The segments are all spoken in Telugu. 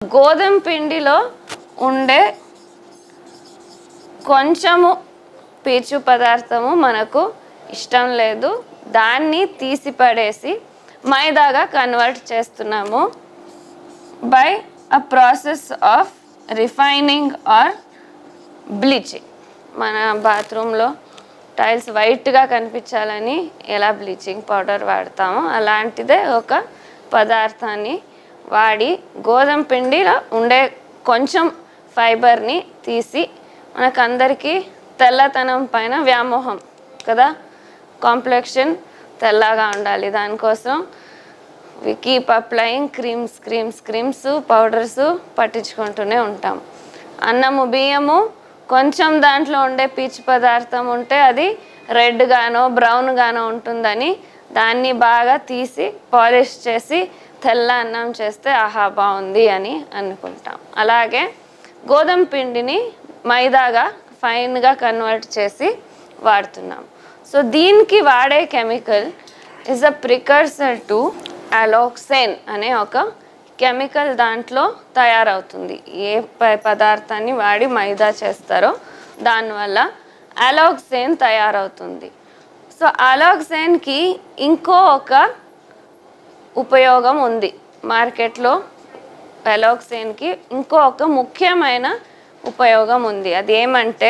గోధుమ పిండిలో ఉండే కొంచెము పీచు పదార్థము మనకు ఇష్టం లేదు దాన్ని తీసి పడేసి మైదాగా కన్వర్ట్ చేస్తున్నాము by a process of refining or bleaching మన బాత్రూంలో టైల్స్ వైట్గా కనిపించాలని ఎలా బ్లీచింగ్ పౌడర్ వాడతామో అలాంటిదే ఒక పదార్థాన్ని వాడి గోధుమ పిండిలో ఉండే కొంచెం ఫైబర్ని తీసి మనకందరికీ తెల్లతనం పైన వ్యామోహం కదా కాంప్లెక్షన్ తెల్లగా ఉండాలి దానికోసం we keep applying creams creams creams powders పట్టించుకుంటూనే ఉంటాం అన్నము బియ్యము కొంచెం దాంట్లో ఉండే పీచు పదార్థం ఉంటే అది రెడ్ గానో బ్రౌన్ గానో ఉంటుందని దాన్ని బాగా తీసి పాలిష్ చేసి తెల్ల అన్నం చేస్తే ఆహా బాగుంది అని అనుకుంటాం అలాగే గోధుమ పిండిని మైదాగా ఫైన్గా కన్వర్ట్ చేసి వాడుతున్నాం సో దీనికి వాడే chemical is a precursor to alloxan అనే ఒక కెమికల్ దాంట్లో తయారవుతుంది ఏ ప- పదార్థాన్ని వాడి మైదా చేస్తారో దానివల్ల అలోక్సేన్ తయారవుతుంది సో అలోక్సేన్కి ఇంకో ఒక ఉపయోగం ఉంది మార్కెట్లో ఎలాక్సేన్కి ఇంకో ఒక ముఖ్యమైన ఉపయోగం ఉంది అది ఏమంటే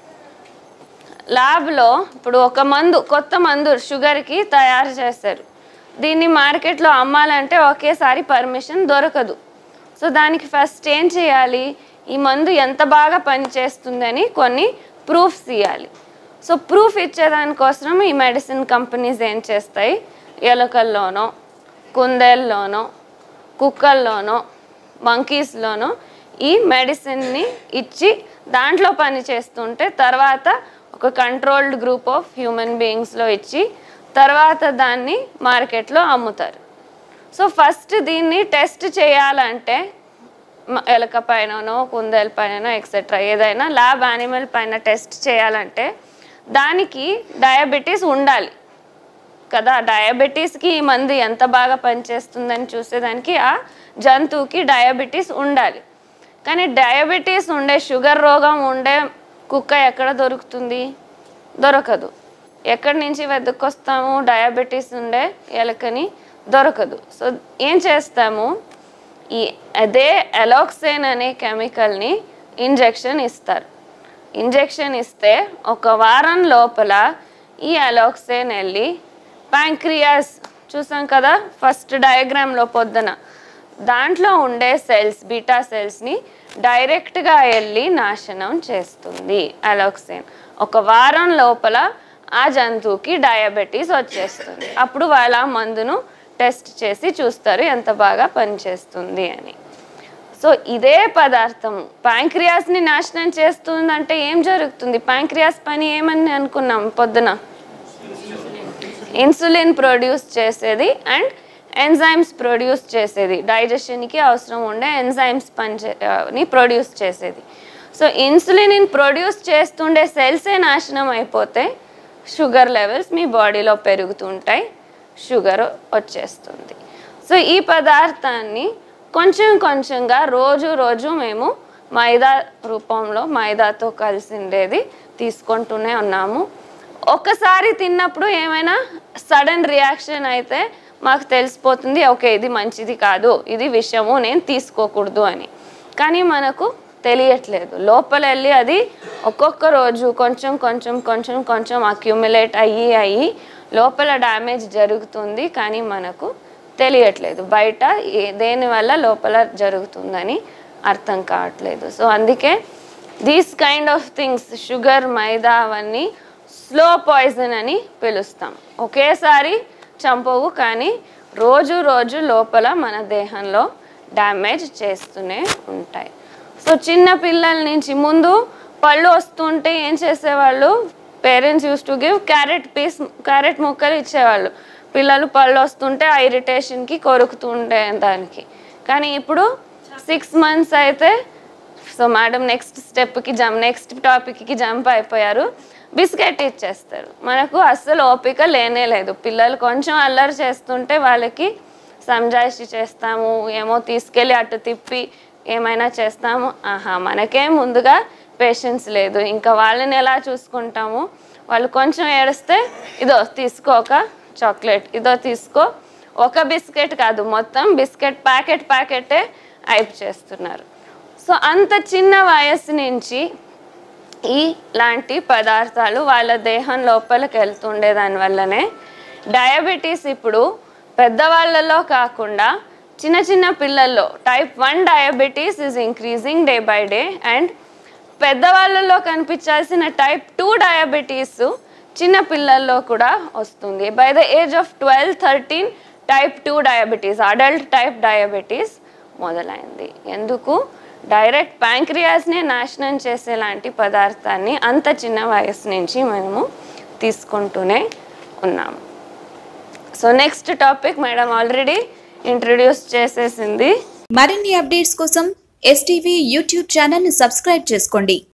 ల్యాబ్లో ఇప్పుడు ఒక మందు కొత్త మందు షుగర్కి తయారు చేస్తారు దీన్ని మార్కెట్లో అమ్మాలంటే ఒకేసారి పర్మిషన్ దొరకదు సో దానికి ఫస్ట్ ఏం చేయాలి ఈ మందు ఎంత బాగా పనిచేస్తుందని కొన్ని ప్రూఫ్స్ ఇవ్వాలి సో ప్రూఫ్ ఇచ్చేదానికోసం ఈ మెడిసిన్ కంపెనీస్ ఏం చేస్తాయి ఎలుకల్లోనో కుందేల్లోనో కుక్కల్లోనో మంకీస్లోనో ఈ మెడిసిన్ని ఇచ్చి దాంట్లో పని చేస్తుంటే తర్వాత ఒక కంట్రోల్డ్ గ్రూప్ ఆఫ్ హ్యూమన్ బీయింగ్స్లో ఇచ్చి తర్వాత దాన్ని మార్కెట్లో అమ్ముతారు సో ఫస్ట్ దీన్ని టెస్ట్ చేయాలంటే మ- ఎలక పైననో కుందేల పైననో ఎక్సెట్రా ఏదైనా ల్యాబ్ యానిమల్ పైన టెస్ట్ చేయాలంటే దానికి డయాబెటీస్ ఉండాలి కదా డయాబెటీస్కి ఈ మందు ఎంత బాగా పనిచేస్తుందని చూసేదానికి ఆ జంతువుకి డయాబెటీస్ ఉండాలి కానీ డయాబెటీస్ ఉండే షుగర్ రోగం ఉండే కుక్క ఎక్కడ దొరుకుతుంది దొరకదు ఎక్కడి నుంచి వెతుక్కొస్తాము డయాబెటీస్ ఉండే ఎలకని దొరకదు సో ఏం చేస్తాము ఈ అదే ఎలాక్సేన్ అనే కెమికల్ని ఇంజెక్షన్ ఇస్తారు ఇంజెక్షన్ ఇస్తే ఒక వారం లోపల ఈ అలాక్సేన్ వెళ్ళి ప్యాంక్రియాస్ చూసాం కదా ఫస్ట్ డయాగ్రామ్లో పొద్దున దాంట్లో ఉండే సెల్స్ బీటా సెల్స్ని డైరెక్ట్గా వెళ్ళి నాశనం చేస్తుంది అలాక్సేన్ ఒక వారం లోపల ఆ జంతువుకి డయాబెటీస్ వచ్చేస్తుంది అప్పుడు వాళ్ళ ఆ మందును టెస్ట్ చేసి చూస్తారు ఎంత బాగా పనిచేస్తుంది అని సో ఇదే పదార్థం ప్యాంక్రియాస్ని నాశనం చేస్తుందంటే ఏం జరుగుతుంది ప్యాంక్రియాస్ పని ఏమని అనుకున్నాం పొద్దున ఇన్సులిన్ ప్రొడ్యూస్ చేసేది అండ్ ఎంజైమ్స్ ప్రొడ్యూస్ చేసేది డైజెషన్కి అవసరం ఉండే ఎంజైమ్స్ పనిచే ఆ, ని ప్రొడ్యూస్ చేసేది సో ఇన్సులిన్ ప్రొడ్యూస్ చేస్తుండే సెల్సే నాశనం అయిపోతే షుగర్ లెవెల్స్ మీ బాడీలో పెరుగుతుంటాయి షుగర్ వచ్చేస్తుంది సో ఈ పదార్థాన్ని కొంచెం కొంచెంగా రోజు రోజు మేము మైదా రూపంలో మైదాతో కలిసి ఉండేది తీసుకుంటూనే ఉన్నాము ఒక్కసారి తిన్నప్పుడు ఏమైనా సడన్ రియాక్షన్ అయితే మాకు తెలిసిపోతుంది ఓకే ఇది మంచిది కాదు ఇది విషయము నేను తీసుకోకూడదు అని కానీ మనకు తెలియట్లేదు లోపల వెళ్ళి అది ఒక్కొక్క రోజు కొంచెం కొంచెం కొంచెం కొంచెం అక్యుములేట్ అయ్యి అయ్యి లోపల డ్యామేజ్ జరుగుతుంది కానీ మనకు తెలియట్లేదు బయట ఏ దేనివల్ల లోపల జరుగుతుందని అర్థం కావట్లేదు సో అందుకే these kind of things sugar maida అవన్నీ స్లో పాయిజన్ అని పిలుస్తాం ఒకేసారి చంపవు కానీ రోజు రోజు లోపల మన దేహంలో డ్యామేజ్ చేస్తూనే ఉంటాయి సో చిన్న పిల్లల నుంచి ముందు పళ్ళు వస్తుంటే ఏం చేసేవాళ్ళు parents use to give carrot piece carrot ముక్కలు ఇచ్చేవాళ్ళు పిల్లలు పళ్ళు వస్తుంటే ఆ ఇరిటేషన్కి కొరుకుతుండే దానికి కానీ ఇప్పుడు సిక్స్ మంత్స్ అయితే సో మేడం నెక్స్ట్ స్టెప్కి జంప్ నెక్స్ట్ టాపిక్కి జంప్ అయిపోయారు బిస్కెట్ ఇచ్చేస్తారు మనకు అస్సలు ఓపిక లేనే లేదు పిల్లలు కొంచెం అల్లరి చేస్తుంటే వాళ్ళకి సంజాయిషి చేస్తాము ఏమో తీసుకెళ్ళి అటు తిప్పి ఏమైనా చేస్తాము ఆహా మనకే ముందుగా పేషెన్స్ లేదు ఇంకా వాళ్ళని ఎలా చూసుకుంటాము వాళ్ళు కొంచెం ఏడిస్తే ఇదో తీసుకో ఒక చాక్లెట్ ఇదో తీసుకో ఒక బిస్కెట్ కాదు మొత్తం బిస్కెట్ ప్యాకెట్ ప్యాకెటే అయిప్ చేస్తున్నారు సో అంత చిన్న వయస్సు నుంచి ఇలాంటి పదార్థాలు వాళ్ళ దేహం లోపలికి వెళ్తుండే దానివల్లనే డయాబెటీస్ ఇప్పుడు పెద్దవాళ్ళలో కాకుండా చిన్న చిన్న పిల్లల్లో type one diabetes is increasing day by day and పెద్దవాళ్ళలో కనిపించాల్సిన టైప్ టూ డయాబెటీస్ చిన్న పిల్లల్లో కూడా వస్తుంది by the age of twelve thirteen type two diabetes adult type diabetes మొదలైంది ఎందుకు డైరెక్ట్ ప్యాంక్రియాస్నే నాశనం చేసేలాంటి పదార్థాన్ని అంత చిన్న వయసు నుంచి మనము తీసుకుంటూనే ఉన్నాము so next topic madam already introduce చేసేసింది మరిన్ని అప్డేట్స్ కోసం ఎస్టీవీ యూట్యూబ్ ఛానల్ని సబ్స్క్రైబ్ చేసుకోండి